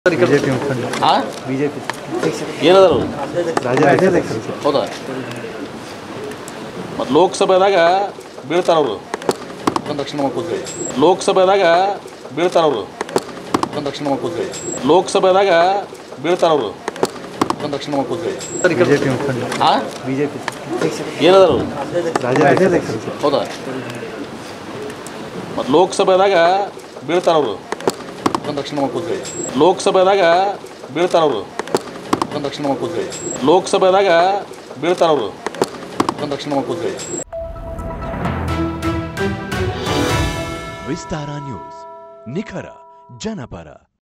BJP ಮುಖಂಡ ಆ BJP ಏನದಾರು ರಾಜ್ಯಾಧ್ಯಕ್ಷರು ಸರ್ ಹೌದಾ ಮತ್ತು ಲೋಕಸಭೆದಾಗ ಬೀಳ್ತಾರ ಅವರು ಒಂದು ದಕ್ಷಿಣ ಕೂತ್ಕೊಳ್ಳಿ ಲೋಕಸಭೆದಾಗ ಬೀಳ್ತಾರ ಅವರು ಒಂದು ದಕ್ಷಿಣ ಕೂತ್ಕೊಳ್ಳಿ ಲೋಕಸಭೆದಾಗ ಬೀಳ್ತಾರ ಅವರು ಒಂದು ದಕ್ಷಿಣ ಕೂತ್ಕೊಳ್ಳಿ ಬಿಜೆಪಿ ಮುಖಂಡ ಆ ಬಿಜೆಪಿ ಏನದಾರು ರಾಜ್ಯಾಧ್ಯಕ್ಷರು ಸರ್ ಹೌದಾ ಮತ್ತು ಲೋಕಸಭೆದಾಗ ಬೀಳ್ತಾರ ಅವರು ಒಂದು ದಕ್ಷಿಣ ಕೂತ್ಕೊಳ್ಳಿ ಲೋಕಸಭೆದಾಗ ಬೀಳ್ತಾರ ಅವರು ಒಂದು ದಕ್ಷಿಣ ಕೂತ್ಕೊಳ್ಳಿ ಲೋಕಸಭೆದಾಗ ಬೀಳ್ತಾರ ಅವರು ಒಂದು ದಕ್ಷಿಣ ಕೂತ್ಕೊಳ್ಳಿ ವಿಸ್ತಾರ ನ್ಯೂಸ್ ನಿಖರ ಜನಪರ